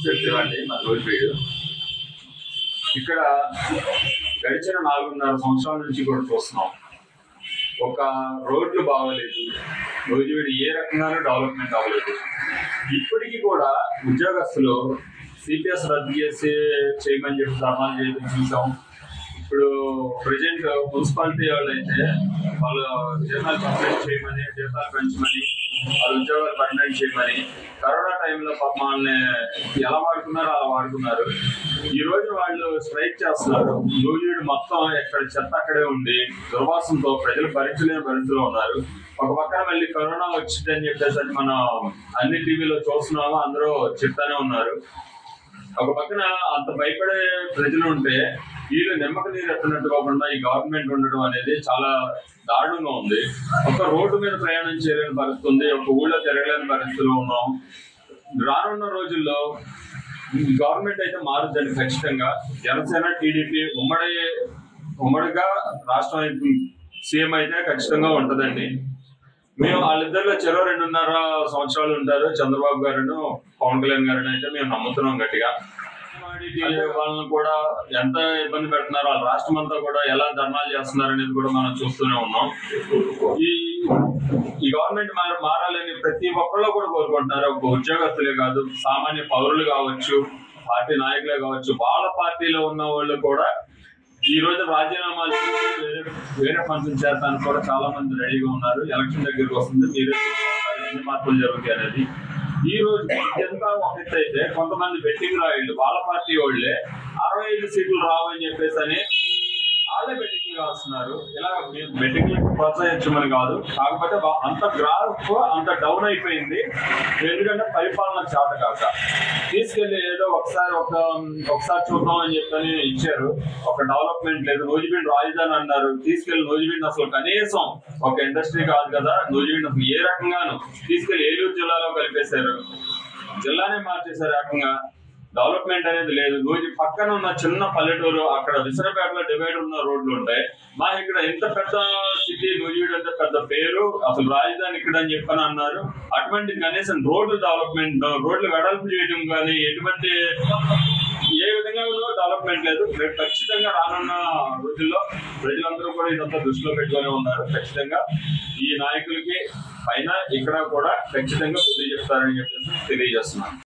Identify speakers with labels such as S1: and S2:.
S1: చెప్పేవాడి మా రోజు ఇక్కడ గడిచిన నాలుగున్నర సంవత్సరాల నుంచి కూడా చూస్తున్నాం ఒక రోడ్లు బాగోలేదు రోజువిడి ఏ రకంగానూ డెవలప్మెంట్ అవ్వలేదు ఇప్పటికీ కూడా ఉద్యోగస్తులు సిపిఎస్ రద్దు చేసి చేయమని చెప్పి ధర్నాలు చేయడం చూసాం ఇప్పుడు ప్రజెంట్ మున్సిపాలిటీ వాళ్ళు అయితే వాళ్ళు జీతాలు పర్మనెంట్ చేయమని జీతాలు పెంచమని వాళ్ళ ఉద్యోగాలు పర్మనెంట్ చేయమని కరోనా టైంలో పాప వాళ్ళని ఎలా వాడుకున్నారో అలా వాడుకున్నారు ఈ రోజు వాళ్ళు స్ట్రైక్ చేస్తున్నారు నూజివీడు మొత్తం ఎక్కడ చెత్త అక్కడే ఉండి దుర్వాసంతో ప్రజలు భరించలేని పరిస్థితిలో ఉన్నారు ఒక పక్కన మళ్ళీ కరోనా వచ్చిందని చెప్పేసి అది మనం అన్ని టీవీలో చూస్తున్నాము అందరూ చెప్తానే ఉన్నారు ఒక పక్కన అంత భయపడే ప్రజలు ఉంటే వీళ్ళు నిమ్మక నీరు ఎత్తినట్టు కాకుండా ఈ గవర్నమెంట్ ఉండడం అనేది చాలా దారుణంగా ఉంది ఒక రోడ్డు మీద ప్రయాణం చేయలేని పరిస్థితి ఉంది ఒక ఊళ్ళో తిరగలేని పరిస్థితిలో ఉన్నాం రానున్న రోజుల్లో గవర్నమెంట్ అయితే మారుద్దండి ఖచ్చితంగా జనసేన టీడీపీ ఉమ్మడి ఉమ్మడిగా రాష్ట్రం సీఎం అయితే ఖచ్చితంగా ఉంటదండి మేము వాళ్ళిద్దరిలో చెరో రెండున్నర సంవత్సరాలు ఉంటారు చంద్రబాబు గారును పవన్ కళ్యాణ్ గారిని అయితే మేము నమ్ముతున్నాం గట్టిగా అంటే వాళ్ళని కూడా ఎంత ఇబ్బంది పెడుతున్నారు వాళ్ళ రాష్ట్రం అంతా కూడా ఎలా ధర్నాలు చేస్తున్నారు అనేది కూడా మనం చూస్తూనే ఉన్నాం ఈ ఈ గవర్నమెంట్ మార మారాలని ప్రతి ఒక్కళ్ళు కూడా కోరుకుంటున్నారు ఒక ఉద్యోగస్తులే కాదు సామాన్య పౌరులు కావచ్చు పార్టీ నాయకులే కావచ్చు వాళ్ళ పార్టీలో ఉన్న వాళ్ళు కూడా ఈ రోజు రాజీనామాలు చేసి వేరే వేరే ఫంక్షన్ చేస్తానికి కూడా చాలా మంది రెడీగా ఉన్నారు ఎలక్షన్ దగ్గరికి వస్తుంది మీరే చూస్తున్నారు ఎన్ని మార్పులు జరుగుతాయి అనేది ఈ రోజు ఎంత ఒక ఎత్తు అయితే కొంతమంది బెట్టింగ్ రాయిళ్ళు వాళ్ళ పార్టీ వాళ్ళే అరవై ఐదు సీట్లు రావని చెప్పేసి అని వాళ్ళే బెట్టింగ్ వస్తున్నారు ఇలా బెట్టింగ్ ప్రోత్సహించమని కాదు కాకపోతే వా- అంత గ్రాఫ్ అంత డౌన్ అయిపోయింది ఎందుకంటే పరిపాలన చేత కాక తీసుకెళ్లి ఏదో ఒకసారి ఒక ఒకసారి చూద్దాం అని చెప్పని ఇచ్చారు ఒక డెవలప్మెంట్ లేదు నూజిబీడ్ రాజధాని అన్నారు తీసుకెళ్లి నూజిబీడ్ అసలు కనీసం ఒక ఇండస్ట్రీ కాదు కదా నూజిబీడ్ అసలు ఏ రకంగాను తీసుకెళ్లి ఏలూరు జిల్లాలో కలిపేశారు జిల్లానే మార్చేశారు ఏకంగా డెవలప్మెంట్ అనేది లేదు నూజి పక్కన ఉన్న చిన్న పల్లెటూరు అక్కడ విసరపేటలో డివైడర్ ఉన్న రోడ్లు ఉంటాయి మా ఇక్కడ ఇంత పెద్ద సిటీ నూజివీడు అంటే పెద్ద పేరు అసలు రాజధాని ఇక్కడ అని చెప్పని అన్నారు అటువంటి కనీసం రోడ్లు డెవలప్మెంట్ రోడ్లు వెడల్పు చేయడం కానీ ఎటువంటి ఏ విధంగా డెవలప్మెంట్ లేదు రేపు ఖచ్చితంగా రానున్న రోజుల్లో ప్రజలందరూ కూడా ఇదంతా దృష్టిలో పెట్టుకొని ఉన్నారు ఖచ్చితంగా ఈ నాయకులకి పైన ఇక్కడ కూడా ఖచ్చితంగా బుద్ధి చెప్తారని చెప్పేసి తెలియజేస్తున్నాను